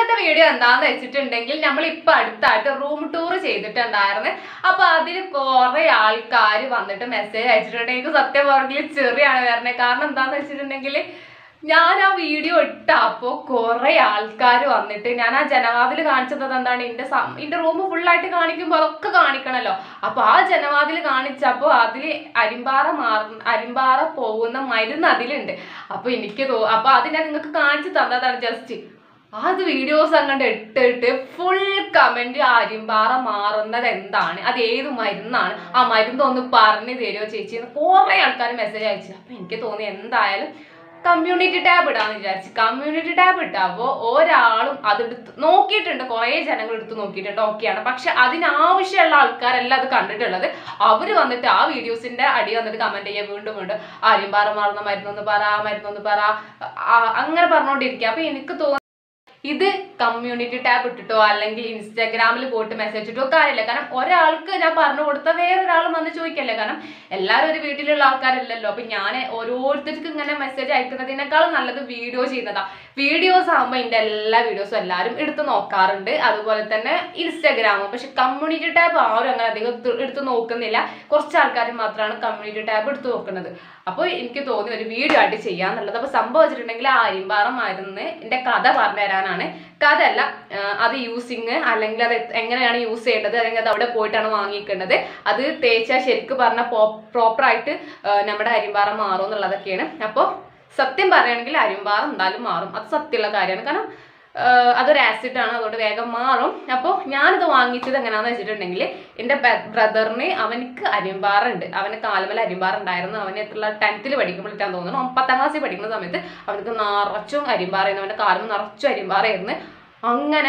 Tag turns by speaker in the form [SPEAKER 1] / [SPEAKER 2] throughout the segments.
[SPEAKER 1] ഇന്നത്തെ വീഡിയോ എന്താന്ന് വെച്ചിട്ടുണ്ടെങ്കിൽ നമ്മൾ ഇപ്പൊ അടുത്തായിട്ട് റൂം ടൂർ ചെയ്തിട്ടുണ്ടായിരുന്നു അപ്പൊ അതിൽ കുറെ ആൾക്കാർ വന്നിട്ട് മെസ്സേജ് അയച്ചിട്ടുണ്ട് എനിക്ക് സത്യം പറഞ്ഞാൽ ചെറിയാണ് വരണേ കാരണം എന്താന്ന് വെച്ചിട്ടുണ്ടെങ്കിൽ ഞാൻ ആ വീഡിയോ ഇട്ടപ്പോൾ കുറെ ആൾക്കാർ വന്നിട്ട് ഞാൻ ആ ജനവാതിൽ കാണിച്ചത് എന്താണ് എൻ്റെ എൻ്റെ റൂം ഫുള്ളായിട്ട് കാണിക്കുമ്പോൾ അതൊക്കെ കാണിക്കണമല്ലോ അപ്പൊ ആ ജനവാതിൽ കാണിച്ചപ്പോൾ അതിൽ അരിമ്പാറ മാറ അരിമ്പാറ പോകുന്ന മരുന്ന് അതിലുണ്ട് അപ്പൊ എനിക്ക് തോ അപ്പൊ അത് ഞാൻ നിങ്ങൾക്ക് കാണിച്ചു തന്നതാണ് ജസ്റ്റ് അത് വീഡിയോസ് അങ്ങോട്ട് ഇട്ടിട്ട് ഫുൾ കമന്റ് അരിമ്പാറ മാറുന്നത് എന്താണ് അത് ഏത് മരുന്നാണ് ആ മരുന്ന് ഒന്ന് പറഞ്ഞു തരുമോ ചേച്ചി എന്ന് കുറെ ആൾക്കാർ മെസ്സേജ് അയച്ചു അപ്പൊ എനിക്ക് തോന്നി എന്തായാലും കമ്മ്യൂണിറ്റി ടാബ് ഇടാന്ന് വിചാരിച്ചു കമ്മ്യൂണിറ്റി ടാബ് ഇട്ടാകുമ്പോൾ ഒരാളും അതെടുത്ത് നോക്കിയിട്ടുണ്ട് കുറേ ജനങ്ങൾ എടുത്ത് നോക്കിയിട്ടുണ്ട് ഓക്കെയാണ് പക്ഷെ അതിനാവശ്യമുള്ള ആൾക്കാരല്ല അത് കണ്ടിട്ടുള്ളത് അവർ വന്നിട്ട് ആ വീഡിയോസിന്റെ അടി വന്നിട്ട് കമന്റ് ചെയ്യാൻ വീണ്ടും വീണ്ടും ആരും പറ മറന്ന മരുന്നൊന്ന് പറ മരുന്നൊന്ന് പറ ആ, അങ്ങനെ പറഞ്ഞുകൊണ്ടിരിക്കുക അപ്പൊ എനിക്ക് തോന്നുന്നു ഇത് കമ്മ്യൂണിറ്റി ടാബ് ഇട്ടിട്ടോ അല്ലെങ്കിൽ ഇൻസ്റ്റാഗ്രാമിൽ പോയിട്ട് മെസ്സേജ് ഇട്ടോ കാര്യമില്ല കാരണം ഒരാൾക്ക് ഞാൻ പറഞ്ഞു കൊടുത്ത വേറൊരാളും വന്ന് ചോദിക്കല്ലേ കാരണം എല്ലാവരും ഒരു വീട്ടിലുള്ള ആൾക്കാരല്ലല്ലോ അപ്പൊ ഞാൻ ഓരോരുത്തർക്കും ഇങ്ങനെ മെസ്സേജ് അയക്കുന്നതിനേക്കാളും നല്ലത് വീഡിയോ ചെയ്യുന്നതാ വീഡിയോസ് ആകുമ്പോൾ എൻ്റെ എല്ലാ വീഡിയോസും എല്ലാവരും എടുത്ത് നോക്കാറുണ്ട് അതുപോലെ തന്നെ ഇൻസ്റ്റാഗ്രാമും പക്ഷെ കമ്മ്യൂണിറ്റി ടാബ് ആരും അങ്ങനെ അധികം എടുത്ത് എടുത്ത് നോക്കുന്നില്ല കുറച്ച് ആൾക്കാർ മാത്രമാണ് കമ്മ്യൂണിറ്റി ടാബ് എടുത്ത് നോക്കുന്നത് അപ്പോൾ എനിക്ക് തോന്നി ഒരു വീഡിയോ ആയിട്ട് ചെയ്യാന്നുള്ളത് അപ്പോൾ സംഭവം വെച്ചിട്ടുണ്ടെങ്കിൽ ആ അരിമ്പാറ മരുന്ന് എൻ്റെ കഥ പറഞ്ഞു തരാനാണ് കഥ അല്ല ആ, അത് യൂസിങ് അല്ലെങ്കിൽ അത് എങ്ങനെയാണ് യൂസ് ചെയ്യേണ്ടത് അല്ലെങ്കിൽ അത് അവിടെ പോയിട്ടാണ് വാങ്ങിക്കേണ്ടത് അത് തേച്ചാൽ ശരിക്കും പറഞ്ഞാൽ പ്രോപ്പറായിട്ട് നമ്മുടെ അരിമ്പാറ മാറും എന്നുള്ളതൊക്കെയാണ് അപ്പോൾ സത്യം പറയുകയാണെങ്കിൽ അരിമ്പാറ എന്തായാലും മാറും അത് സത്യമുള്ള കാര്യമാണ് കാരണം ആഹ് അതൊരു ആസിഡ് ആണ് അതുകൊണ്ട് വേഗം മാറും അപ്പോൾ ഞാനിത് വാങ്ങിച്ചത് എങ്ങനെയാണെന്ന് വെച്ചിട്ടുണ്ടെങ്കിൽ എൻ്റെ ബ്രദറിന് അവനക്ക് അരിമ്പാറ ഉണ്ട് അവന് കാലുമല അരിമ്പാറ ഉണ്ടായിരുന്നു അവന് എത്ര ടെൻത്തിൽ പഠിക്കുമ്പോഴേക്കാന്ന് തോന്നുന്നു അവൻ പത്താം ക്ലാസ്സിൽ പഠിക്കുന്ന സമയത്ത് അവനക്ക് നിറച്ചും അരിമ്പാറയായിരുന്നു അവൻ്റെ കാലും നിറച്ചും അരിമ്പാറയായിരുന്നു അങ്ങനെ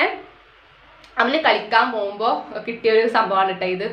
[SPEAKER 1] അവന് കളിക്കാൻ പോകുമ്പോൾ കിട്ടിയ ഒരു സംഭവമാണ് കേട്ടോ ഇത്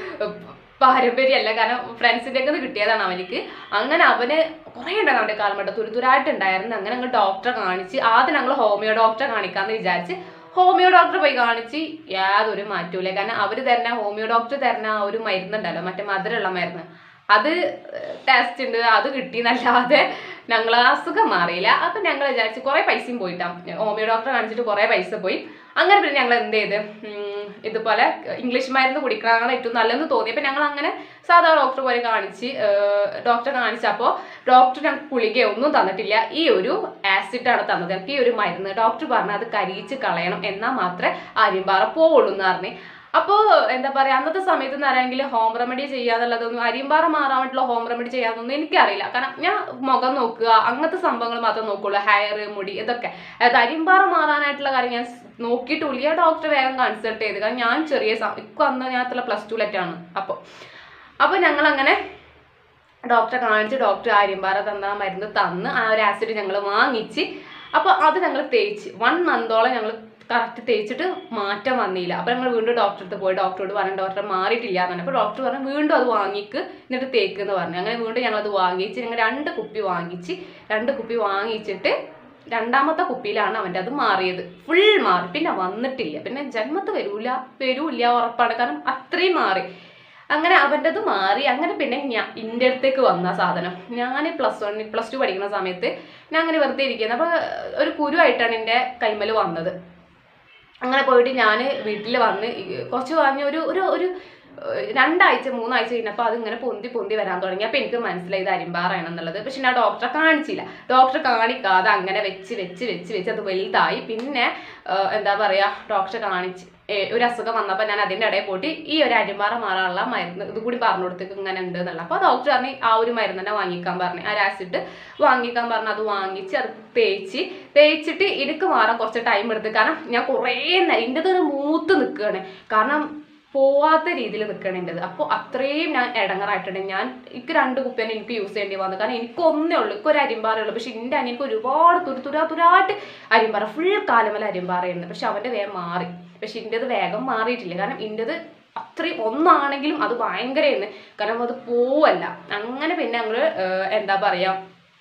[SPEAKER 1] പാരമ്പര്യമല്ല കാരണം ഫ്രണ്ട്സിൻ്റെ ഒക്കെ കിട്ടിയതാണ് അവനിക്ക് അങ്ങനെ അവന് കുറേ ഉണ്ടായിരുന്നു അവൻ്റെ കാൽമട്ട തുരുതുരായിട്ടുണ്ടായിരുന്നു അങ്ങനെ ഞങ്ങൾ ഡോക്ടറെ കാണിച്ച് ആദ്യം ഞങ്ങൾ ഹോമിയോ ഡോക്ടറെ കാണിക്കാമെന്ന് വിചാരിച്ച് ഹോമിയോ ഡോക്ടറെ പോയി കാണിച്ച് യാതൊരു മാറ്റൂല കാരണം അവർ തരുന്ന ഹോമിയോ ഡോക്ടർ തരുന്ന ആ ഒരു മരുന്നുണ്ടല്ലോ മറ്റേ മധുരമുള്ള മരുന്ന് അത് ടെസ്റ്റ് ഉണ്ട് അത് കിട്ടിയെന്നല്ലാതെ ഞങ്ങൾ അസുഖം മാറിയില്ല അപ്പം ഞങ്ങൾ വിചാരിച്ച് കുറേ പൈസയും പോയിട്ടാണ് ഹോമിയോ ഡോക്ടറെ കാണിച്ചിട്ട് കുറേ പൈസ പോയി അങ്ങനെ പിന്നെ ഞങ്ങൾ എന്ത് ചെയ്ത് ഉം, ഇതുപോലെ ഇംഗ്ലീഷ് മരുന്ന് കുടിക്കണതാണ് ഏറ്റവും നല്ലതെന്ന് തോന്നി അപ്പം ഞങ്ങൾ അങ്ങനെ സാധാ ഡോക്ടർ പോലെ കാണിച്ച് ഡോക്ടറെ കാണിച്ചപ്പോൾ ഡോക്ടർ ഞങ്ങൾക്ക് ഗുളിക ഒന്നും തന്നിട്ടില്ല ഈ ഒരു ആസിഡാണ് തന്നത് ഞങ്ങൾക്ക് ഈ ഒരു മരുന്ന് ഡോക്ടർ പറഞ്ഞു അത് കരിയിച്ച് കളയണം എന്നാൽ മാത്രമേ അരിമ്പാറ പോവുള്ളൂ എന്ന് പറഞ്ഞു അപ്പോൾ എന്താ പറയുക അന്നത്തെ സമയത്ത് എന്ന് പറയുമെങ്കിൽ ഹോം റെമഡി ചെയ്യാന്നുള്ളതൊന്നും അരിമ്പാറ മാറാൻ വേണ്ടിയിട്ടുള്ള ഹോം റെമഡി ചെയ്യാന്നൊന്നും എനിക്കറിയില്ല കാരണം ഞാൻ മുഖം നോക്കുക അങ്ങനത്തെ സംഭവങ്ങൾ മാത്രമേ നോക്കുള്ളൂ ഹെയർ മുടി ഇതൊക്കെ അതായത് അരിമ്പാറ മാറാനായിട്ടുള്ള കാര്യം ഞാൻ സ് നോക്കിയിട്ടില്ല ഡോക്ടറെ വേഗം കൺസൾട്ട് ചെയ്ത് കാരണം ഞാൻ ചെറിയ ഇപ്പം അന്ന് ഞാൻ അത്ര പ്ലസ് ടുവിലറ്റാണ് അപ്പോൾ അപ്പോൾ ഞങ്ങൾ അങ്ങനെ ഡോക്ടറെ കാണിച്ച് ഡോക്ടർ ആര്യമ്പാറ തന്ന ആ മരുന്ന് തന്ന് ആ ഒരു ആസിഡ് ഞങ്ങൾ വാങ്ങിച്ച് അപ്പോൾ അത് ഞങ്ങൾ തേച്ച് വൺ മന്തോളം ഞങ്ങൾ കറക്റ്റ് തേച്ചിട്ട് മാറ്റം വന്നില്ല അപ്പോൾ ഞങ്ങൾ വീണ്ടും ഡോക്ടറെ അടുത്ത് പോയി ഡോക്ടറോട് പറഞ്ഞു ഡോക്ടറെ മാറിയിട്ടില്ല എന്ന് പറഞ്ഞു അപ്പോൾ ഡോക്ടർ പറഞ്ഞു വീണ്ടും അത് വാങ്ങിക്ക് എന്നിട്ട് തേക്ക് എന്ന് പറഞ്ഞു അങ്ങനെ വീണ്ടും ഞങ്ങളത് വാങ്ങിച്ച് ഞങ്ങൾ രണ്ട് കുപ്പി വാങ്ങിച്ച് രണ്ട് കുപ്പി വാങ്ങിച്ചിട്ട് രണ്ടാമത്തെ കുപ്പിയിലാണ് അവൻ്റെ അത് മാറിയത് ഫുൾ മാറി പിന്നെ വന്നിട്ടില്ല പിന്നെ ജന്മത്ത് വരൂല വരൂല്ല ഉറപ്പാണ് കാരണം അത്രയും മാറി അങ്ങനെ അവൻ്റെത് മാറി അങ്ങനെ പിന്നെ ഞാൻ എൻ്റെ അടുത്തേക്ക് വന്ന സാധനം ഞാൻ പ്ലസ് വൺ പ്ലസ് ടു പഠിക്കുന്ന സമയത്ത് ഞാൻ അങ്ങനെ വെറുതെ ഇരിക്കുന്നത് അപ്പോൾ ഒരു കുരുവായിട്ടാണ് എൻ്റെ കൈമൽ വന്നത് അങ്ങനെ പോയിട്ട് ഞാൻ വീട്ടിൽ വന്ന് ഈ കുറച്ച് വാങ്ങി ഒരു ഒരു ഒരു ഏഹ് രണ്ടാഴ്ച മൂന്നാഴ്ച കഴിഞ്ഞപ്പോൾ അത് ഇങ്ങനെ പൊന്തി പൊന്തി വരാൻ തുടങ്ങി അപ്പോൾ എനിക്ക് മനസ്സിലായി ഇത് അരിമ്പാറയാണ് എന്നുള്ളത് പക്ഷെ ഞാൻ ഡോക്ടറെ കാണിച്ചില്ല ഡോക്ടറെ കാണിക്കാതെ അങ്ങനെ വെച്ച് വെച്ച് വെച്ച് വെച്ച് അത് വലുതായി പിന്നെ ഏഹ് എന്താ പറയുക ഡോക്ടറെ കാണിച്ച് ഏഹ് ഒരു അസുഖം വന്നപ്പോൾ ഞാൻ അതിൻ്റെ ഇടയിൽ പോയിട്ട് ഈ ഒരു അരിമ്പാറ മാറാനുള്ള മരുന്ന് ഇത് കൂടി പറഞ്ഞു കൊടുത്തേക്ക് ഇങ്ങനെ ഉണ്ട് എന്നുള്ള അപ്പോൾ ഡോക്ടർ പറഞ്ഞു ആ ഒരു മരുന്ന് തന്നെ വാങ്ങിക്കാൻ പറഞ്ഞു ആ ആസിഡ് വാങ്ങിക്കാൻ പറഞ്ഞു അത് വാങ്ങിച്ച് അത് തേച്ച് തേച്ചിട്ട് എനിക്ക് മാറാൻ കുറച്ച് ടൈം എടുത്ത് കാരണം ഞാൻ കുറേ നേരം എൻ്റെ ഒരു മൂത്ത് നിൽക്കുകയാണ് കാരണം പോവാത്ത രീതിയിൽ നിൽക്കണം എൻ്റെത് അപ്പോൾ അത്രയും ഞാൻ ഇടങ്ങറായിട്ടുണ്ട് ഞാൻ എനിക്ക് രണ്ട് കുപ്പിയാണ് എനിക്ക് യൂസ് ചെയ്യേണ്ടി വന്നത് കാരണം എനിക്ക് ഒന്നേ ഉള്ളൂ എനിക്ക് ഒരു അരിമ്പാറേ ഉള്ളൂ പക്ഷെ എൻ്റെ അനിയനിക്ക് ഒരുപാട് തുരു തുരാ തുരായിട്ട് അരിമ്പാറ ഫുൾ കാലമല അരിമ്പാറയുണ്ട് പക്ഷെ അവൻ്റെ വേഗം മാറി പക്ഷെ എൻ്റെത് വേഗം മാറിയിട്ടില്ല കാരണം എൻ്റെത് അത്രയും ഒന്നാണെങ്കിലും അത് ഭയങ്കരമായിരുന്നു കാരണം അത് പോവല്ല അങ്ങനെ പിന്നെ ഞങ്ങൾ എന്താ പറയുക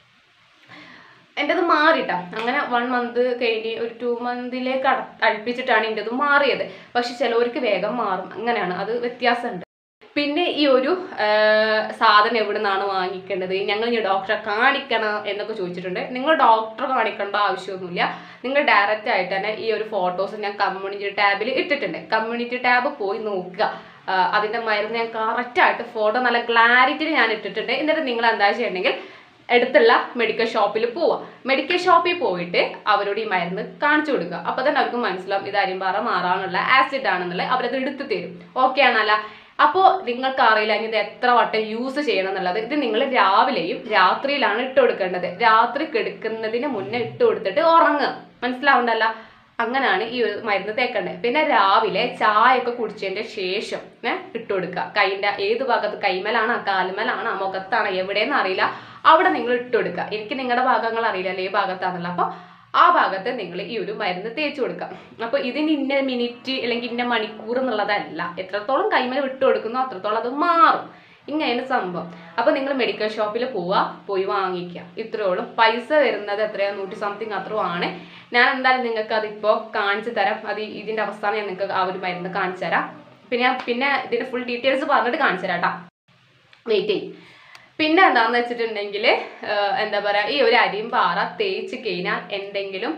[SPEAKER 1] എൻ്റെത് മാറിട്ടാ അങ്ങനെ വൺ മന്ത് കഴിഞ്ഞ് ഒരു ടു മന്തിലേക്ക് അട അടുപ്പിച്ചിട്ടാണ് എൻ്റെത് മാറിയത് പക്ഷെ ചിലവർക്ക് വേഗം മാറും അങ്ങനെയാണ് അത് വ്യത്യാസമുണ്ട് പിന്നെ ഈ ഒരു ആ, സാധനം എവിടെ നിന്നാണ് വാങ്ങിക്കേണ്ടത് ഞങ്ങൾ ഇനി ഡോക്ടറെ കാണിക്കണം എന്നൊക്കെ ചോദിച്ചിട്ടുണ്ട് നിങ്ങൾ ഡോക്ടറെ കാണിക്കേണ്ട ആവശ്യമൊന്നുമില്ല നിങ്ങൾ ഡയറക്റ്റ് ആയിട്ട് തന്നെ ഈ ഒരു ഫോട്ടോസ് ഞാൻ കമ്മ്യൂണിറ്റി ടാബിൽ ഇട്ടിട്ടുണ്ട് കമ്മ്യൂണിറ്റി ടാബ് പോയി നോക്കുക ആ, അതിന്റെ മരുന്ന് ഞാൻ കറക്റ്റായിട്ട് ഫോട്ടോ നല്ല ക്ലാരിറ്റിയിൽ ഞാൻ ഇട്ടിട്ടുണ്ട് എന്നിട്ട് നിങ്ങൾ എന്താ ചെയ്യണമെങ്കിൽ അടുത്തുള്ള മെഡിക്കൽ ഷോപ്പിൽ പോവുക മെഡിക്കൽ ഷോപ്പിൽ പോയിട്ട് അവരോട് ഈ മരുന്ന് കാണിച്ചു കൊടുക്കുക അപ്പോൾ തന്നെ അവർക്ക് മനസ്സിലാവും ഇത് അരിമ്പാറ മാറാനുള്ള ആസിഡ് ആണെന്നുള്ള അവരത് എടുത്തു തരും ഓക്കെ ആണല്ല അപ്പോൾ നിങ്ങൾക്ക് അറിയില്ല ഇനി ഇത് എത്ര വട്ടം യൂസ് ചെയ്യണം എന്നുള്ളത് ഇത് നിങ്ങൾ രാവിലെയും രാത്രിയിലാണ് ഇട്ട് കൊടുക്കേണ്ടത് രാത്രി കിടക്കുന്നതിന് മുന്നേ ഇട്ട് കൊടുത്തിട്ട് ഉറങ്ങുക മനസ്സിലാവുണ്ടല്ല അങ്ങനെയാണ് ഈ ഒരു മരുന്ന് തേക്കേണ്ടത് പിന്നെ രാവിലെ ചായ ഒക്കെ കുടിച്ചതിന്റെ ശേഷം ഏ, ഇട്ട് കൊടുക്കുക കൈൻ്റെ ഏത് ഭാഗത്ത് കൈമലാണോ കാലുമലാണോ മുഖത്താണോ എവിടെയെന്ന് അറിയില്ല അവിടെ നിങ്ങൾ ഇട്ട് കൊടുക്കുക എനിക്ക് നിങ്ങളുടെ ഭാഗങ്ങൾ അറിയില്ലല്ലോ ഈ ഭാഗത്താണല്ലോ അപ്പോൾ ആ ഭാഗത്ത് നിങ്ങൾ ഈ ഒരു മരുന്ന് തേച്ച് കൊടുക്കാം അപ്പോൾ ഇതിന് ഇന്ന മിനിറ്റ് അല്ലെങ്കിൽ ഇന്ന മണിക്കൂർ എന്നുള്ളതല്ല എത്രത്തോളം കൈമൽ വിട്ട് കൊടുക്കുന്നോ അത്രത്തോളം അത് മാറും ഇങ്ങനെയാണ് സംഭവം അപ്പോൾ നിങ്ങൾ മെഡിക്കൽ ഷോപ്പിൽ പോവുക പോയി വാങ്ങിക്കുക ഇത്രയോളം പൈസ വരുന്നത് എത്രയാണ് നൂറ്റി സംതിങ് അത്രയും ആണ് ഞാൻ എന്തായാലും നിങ്ങൾക്ക് അതിപ്പോൾ കാണിച്ചു തരാം അത് ഇതിൻ്റെ അവസാനം ഞാൻ നിങ്ങൾക്ക് ആ ഒരു മരുന്ന് കാണിച്ചു തരാം പിന്നെ ഞാൻ പിന്നെ ഇതിൻ്റെ ഫുൾ ഡീറ്റെയിൽസ് പറഞ്ഞിട്ട് കാണിച്ചു തരാം കേട്ടോ വെയിറ്റ് ചെയ്യും പിന്നെ എന്താണെന്ന് വെച്ചിട്ടുണ്ടെങ്കിൽ എന്താ പറയുക ഈ ഒരു അരിയും പാറ തേച്ച് കഴിഞ്ഞാൽ എന്തെങ്കിലും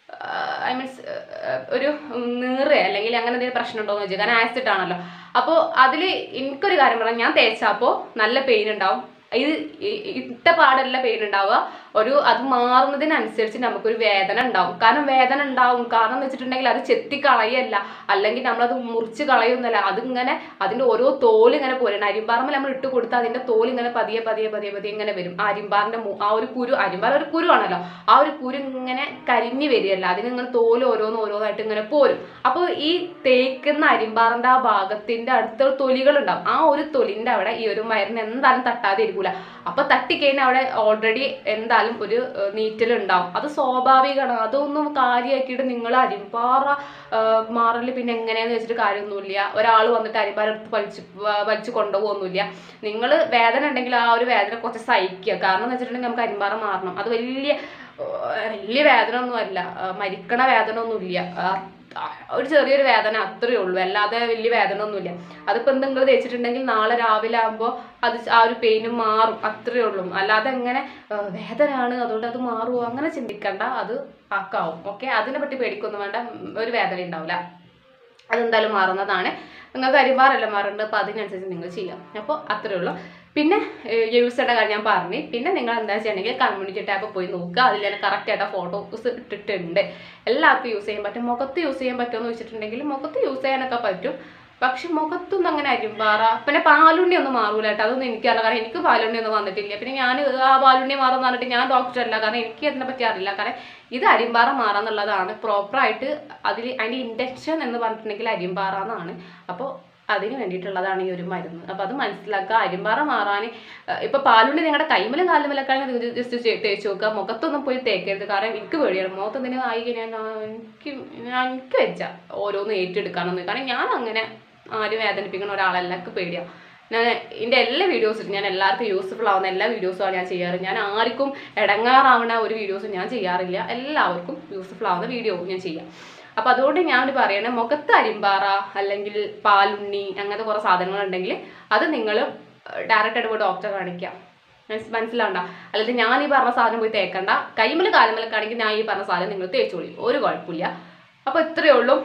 [SPEAKER 1] ഐ മീൻസ് ഒരു നീറ് അല്ലെങ്കിൽ അങ്ങനെ എന്തെങ്കിലും പ്രശ്നം ഉണ്ടോ എന്ന് വെച്ചാൽ കാരണം ആസിഡ് ആണല്ലോ അപ്പോൾ അതിൽ എനിക്കൊരു കാര്യം പറയാം ഞാൻ തേച്ചപ്പോൾ നല്ല പെയിൻ ഉണ്ടാവും ഇത് ഇ- ഇട്ട പാടല്ല പെയിൻ ഉണ്ടാവുക ഒരു അത് മാറുന്നതിനനുസരിച്ച് നമുക്കൊരു വേദന ഉണ്ടാവും കാരണം വേദന ഉണ്ടാവും കാരണം എന്ന് വെച്ചിട്ടുണ്ടെങ്കിൽ അത് ചെത്തി കളയല്ല അല്ലെങ്കിൽ നമ്മളത് മുറിച്ച് കളയൊന്നല്ല അതിങ്ങനെ അതിൻ്റെ ഓരോ തോല് ഇങ്ങനെ പോരണം അരിമ്പാറമ്മ നമ്മൾ ഇട്ട് കൊടുത്താൽ അതിൻ്റെ തോല് ഇങ്ങനെ പതിയെ പതിയെ പതിയെ പതിയെ ഇങ്ങനെ വരും ആ അരിമ്പാറിൻ്റെ മു- ആ ഒരു കുരു അരിമ്പാറ ഒരു കുരു ആണല്ലോ ആ ഒരു കുരു ഇങ്ങനെ കരിഞ്ഞു വരികയല്ല അതിനിങ്ങനെ തോല് ഓരോന്ന് ഓരോന്നായിട്ട് ഇങ്ങനെ പോരും അപ്പോൾ ഈ തേക്കുന്ന അരിമ്പാറിൻ്റെ ആ ഭാഗത്തിൻ്റെ അടുത്ത തൊലികൾ ഉണ്ടാവും ആ ഒരു തൊലിൻ്റെ അവിടെ ഈ ഒരു മരുന്ന് എന്തായാലും തട്ടാതെ ഇരിക്കൂല അപ്പൊ തട്ടിക്കഴിഞ്ഞാൽ അവിടെ ഓൾറെഡി എന്തായാലും ഒരു നീറ്റലുണ്ടാവും അത് സ്വാഭാവികമാണ് അതൊന്നും കാര്യമാക്കിയിട്ട് നിങ്ങൾ അരിമ്പാറ മാറല് പിന്നെ എങ്ങനെയാന്ന് വെച്ചിട്ട് കാര്യമൊന്നുമില്ല ഒരാൾ വന്നിട്ട് അരിമ്പാറ എടുത്ത് വലിച്ച് വ- വലിച്ച് കൊണ്ടുപോകൊന്നുമില്ല നിങ്ങൾ വേദന ഉണ്ടെങ്കിൽ ആ ഒരു വേദന കുറച്ച് സഹിക്കുക കാരണം എന്ന് വെച്ചിട്ടുണ്ടെങ്കിൽ നമുക്ക് അരിമ്പാറ മാറണം അത് വലിയ ഏർ വലിയ വേദന ഒന്നും അല്ല ഏർ മരിക്കണ വേദന ഒന്നുമില്ല ആ, ഒരു ചെറിയൊരു വേദന അത്രയേ ഉള്ളൂ അല്ലാതെ വലിയ വേദന ഒന്നുമില്ല അതിപ്പോൾ എന്തെങ്കിലും തേച്ചിട്ടുണ്ടെങ്കിൽ നാളെ രാവിലെ ആകുമ്പോൾ അത് ആ ഒരു പെയിനും മാറും അത്രയേ ഉള്ളൂ അല്ലാതെ എങ്ങനെ ഏർ വേദനയാണ് അതുകൊണ്ട് അത് മാറുമോ അങ്ങനെ ചിന്തിക്കണ്ട അത് ആക്കാവും ഓക്കെ അതിനെ പറ്റി പേടിക്കൊന്നും വേണ്ട ഉം, ഒരു വേദന ഉണ്ടാവില്ല അതെന്തായാലും മാറുന്നതാണ് നിങ്ങൾക്ക് അരിമാറല്ല മാറുന്നത് അപ്പോൾ അതിനനുസരിച്ച് നിങ്ങൾ ചെയ്യാം അപ്പോൾ അത്രയേ ഉള്ളൂ പിന്നെ യൂസറുടെ കാര്യം ഞാൻ പറഞ്ഞു പിന്നെ നിങ്ങൾ എന്താ ചെയ്യണമെങ്കിൽ കമ്മ്യൂണിറ്റി ടാബ് പോയി നോക്കുക അതിൽ തന്നെ കറക്റ്റ് ആയിട്ട് ഫോട്ടോസ് ഇട്ടിട്ടുണ്ട് എല്ലാവർക്കും യൂസ് ചെയ്യാൻ പറ്റും മുഖത്ത് യൂസ് ചെയ്യാൻ പറ്റുമെന്ന് വെച്ചിട്ടുണ്ടെങ്കിൽ മുഖത്ത് യൂസ് ചെയ്യാനൊക്കെ പറ്റും പക്ഷെ മുഖത്തൊന്നും അങ്ങനെ അരിമ്പാറ പിന്നെ പാലുണ്ണി ഒന്നും മാറൂല കേട്ടോ അതൊന്നും എനിക്കറിയില്ല കാരണം എനിക്ക് പാലുണ്ണി ഒന്നും വന്നിട്ടില്ല പിന്നെ ഞാൻ ആ പാലുണ്ണി മാറുമെന്ന് പറഞ്ഞിട്ട് ഞാൻ ഡോക്ടർ അല്ല കാരണം എനിക്ക് അതിനെ പറ്റി അറിയില്ല കാരണം ഇത് അരിമ്പാറ മാറാന്നുള്ളതാണ് പ്രോപ്പറായിട്ട് അതിൽ അതിൻ്റെ ഇൻഡക്ഷൻ എന്ന് പറഞ്ഞിട്ടുണ്ടെങ്കിൽ അരിമ്പാറ എന്നാണ് അപ്പോൾ അതിന് വേണ്ടിയിട്ടുള്ളതാണ് ഈ ഒരു മരുന്ന് അപ്പോൾ അത് മനസ്സിലാക്കുക അരിമ്പാറ മാറാൻ ഇപ്പോൾ പാലുണ്ണി നിങ്ങളുടെ കൈമലും കാലുമലൊക്കെ ജസ്റ്റ് തേച്ച് നോക്കുക മുഖത്തൊന്നും പോയി തേക്കരുത് കാരണം എനിക്ക് പേടിയാണ് മുഖത്ത് എന്തെങ്കിലും ആയി കഴിഞ്ഞാൽ ഞാൻ- എനിക്ക് ഞാൻ എനിക്ക് വെച്ച ഓരോന്ന് ഏറ്റെടുക്കാനൊന്നും കാരണം ഞാൻ അങ്ങനെ ആരും വേദനിപ്പിക്കുന്ന ഒരാളല്ല എനിക്ക് പേടിയാണ് ഞാൻ എൻ്റെ എല്ലാ വീഡിയോസും ഞാൻ എല്ലാവർക്കും യൂസ്ഫുൾ ആവുന്ന എല്ലാ വീഡിയോസുമാണ് ഞാൻ ചെയ്യാറ് ഞാൻ ആർക്കും ഇടങ്ങാറാവുന്ന ഒരു വീഡിയോസും ഞാൻ ചെയ്യാറില്ല എല്ലാവർക്കും യൂസ്ഫുൾ ആവുന്ന വീഡിയോ ഞാൻ ചെയ്യാം അപ്പം അതുകൊണ്ട് ഞാൻ പറയണേ മുഖത്ത് അരിമ്പാറ അല്ലെങ്കിൽ പാലുണ്ണി അങ്ങനത്തെ കുറേ സാധനങ്ങൾ ഉണ്ടെങ്കിൽ അത് നിങ്ങൾ ഡയറക്റ്റ് ആയിട്ട് പോയി ഡോക്ടറെ കാണിക്കാം മനസ് മനസ്സിലാവണ്ട അല്ലാതെ ഞാൻ ഈ പറഞ്ഞ സാധനം പോയി തേക്കണ്ട കൈമല് കാലുമലൊക്കെ ആണെങ്കിൽ ഞാൻ ഈ പറഞ്ഞ സാധനം നിങ്ങൾ തേച്ചോളി ഒരു കുഴപ്പമില്ല അപ്പോൾ ഇത്രയേ ഉള്ളൂ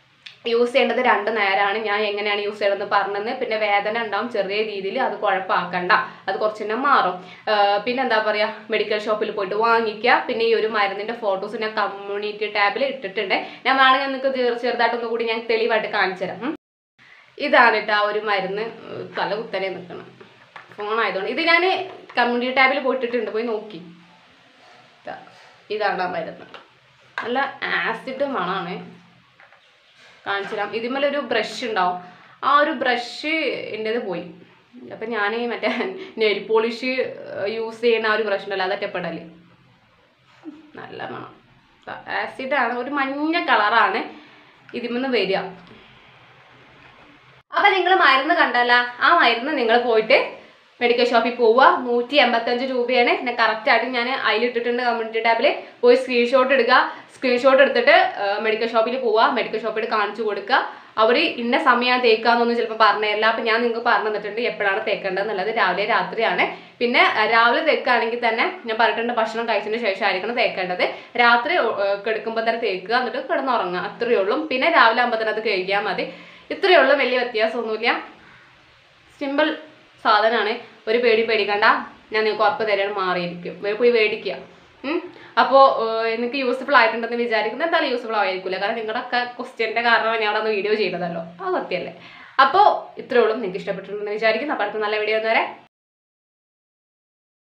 [SPEAKER 1] യൂസ് ചെയ്യേണ്ടത് രണ്ട് നേരമാണ് ഞാൻ എങ്ങനെയാണ് യൂസ് ചെയ്യണമെന്ന് പറഞ്ഞത് പിന്നെ വേദന ഉണ്ടാവും ചെറിയ രീതിയിൽ അത് കുഴപ്പമാക്കണ്ട അത് കുറച്ച് തന്നെ മാറും ആഹ് പിന്നെ എന്താ പറയുക മെഡിക്കൽ ഷോപ്പിൽ പോയിട്ട് വാങ്ങിക്കുക പിന്നെ ഈ ഒരു മരുന്നിൻ്റെ ഫോട്ടോസ് ഞാൻ കമ്മ്യൂണിറ്റി ടാബിൽ ഇട്ടിട്ടുണ്ട് ഞാൻ വേണമെങ്കിൽ നിങ്ങൾക്ക് ചെറു ചെറുതായിട്ടൊന്നും കൂടി ഞാൻ തെളിവായിട്ട് കാണിച്ചു തരാം ഉം. ഇതാണ് കേട്ടോ ആ ഒരു മരുന്ന് ഉം, തല കുത്തനെ നിൽക്കണം ഫോൺ ആയതുകൊണ്ട് ഇത് ഞാൻ കമ്മ്യൂണിറ്റി ടാബിൽ പോയിട്ടിട്ടുണ്ട് പോയി നോക്കി ദാ, ഇതാണ് ആ മരുന്ന് നല്ല ആസിഡ് മണമാണ് കാണിച്ചു തരാം ഇതിന്മേലൊരു ബ്രഷ് ഉണ്ടാവും ആ ഒരു ബ്രഷ് എൻ്റേത് പോയി അപ്പം ഞാൻ മറ്റേ നെയിൽ പോളിഷ് യൂസ് ചെയ്യുന്ന ആ ഒരു ബ്രഷ് ഉണ്ടല്ലോ അതൊക്കെ പെടല് നല്ല മണം ആസിഡാണ് ഒരു മഞ്ഞ കളറാണ് ഇതിമെന്ന് വരിക അപ്പൊ നിങ്ങൾ മരുന്ന് കണ്ടല്ല ആ മരുന്ന് നിങ്ങൾ പോയിട്ട് മെഡിക്കൽ ഷോപ്പിൽ പോവുക നൂറ്റി എൺപത്തഞ്ച് രൂപയാണ് ഞാൻ കറക്റ്റ് ആയിട്ട് ഞാൻ അതിലിട്ടിട്ടുണ്ട് കമ്മ്യൂണിറ്റി ടാബിൽ പോയി സ്ക്രീൻഷോട്ട് എടുക്കുക സ്ക്രീൻഷോട്ട് എടുത്തിട്ട് മെഡിക്കൽ ഷോപ്പിൽ പോവുക മെഡിക്കൽ ഷോപ്പിൽ കാണിച്ചു കൊടുക്കുക അവർ ഇന്ന സമയം തേക്കാന്നൊന്നും ചിലപ്പോൾ പറഞ്ഞില്ല അപ്പം ഞാൻ നിങ്ങൾക്ക് പറഞ്ഞു തന്നിട്ടുണ്ട് എപ്പോഴാണ് തേക്കേണ്ടത് എന്നുള്ളത് രാവിലെ രാത്രിയാണ് പിന്നെ അഹ് രാവിലെ തേക്കുകയാണെങ്കിൽ തന്നെ ഞാൻ പറഞ്ഞിട്ടുണ്ട് ഭക്ഷണം കഴിച്ചതിന് ശേഷം ആയിരിക്കണം തേക്കേണ്ടത് രാത്രി കിടക്കുമ്പോൾ തന്നെ തേക്കുക എന്നിട്ട് കിടന്നുറങ്ങുക അത്രയേ ഉള്ളൂ പിന്നെ രാവിലെ ആകുമ്പോൾ തന്നെ അത് കഴുകിയാൽ മതി ഇത്രയേ ഉള്ളൂ വലിയ വ്യത്യാസമൊന്നുമില്ല സിമ്പിൾ സാധനമാണ് ഒരു പേടി പേടിക്കണ്ട ഞാൻ നിങ്ങൾക്ക് ഉറപ്പ് തരാൻ മാറിയിരിക്കും വേ- പോയി മേടിക്കുക അപ്പോൾ നിങ്ങൾക്ക് യൂസ്ഫുൾ ആയിട്ടുണ്ടെന്ന് വിചാരിക്കുന്നത് എന്തായാലും യൂസ്ഫുൾ ആയിരിക്കില്ല കാരണം നിങ്ങളുടെ ഒക്കെ ക്വസ്റ്റ്യൻ്റെ കാരണമാണ് ഞാൻ അവിടെ വീഡിയോ ചെയ്തതല്ലോ അത് സത്യമല്ലേ അപ്പോൾ ഇത്രയേ ഉള്ളൂ നിങ്ങൾക്ക് ഇഷ്ടപ്പെട്ടിട്ടുണ്ടെന്ന് വിചാരിക്കുന്നു അപ്പോൾ അടുത്ത നല്ല വീഡിയോ വരെ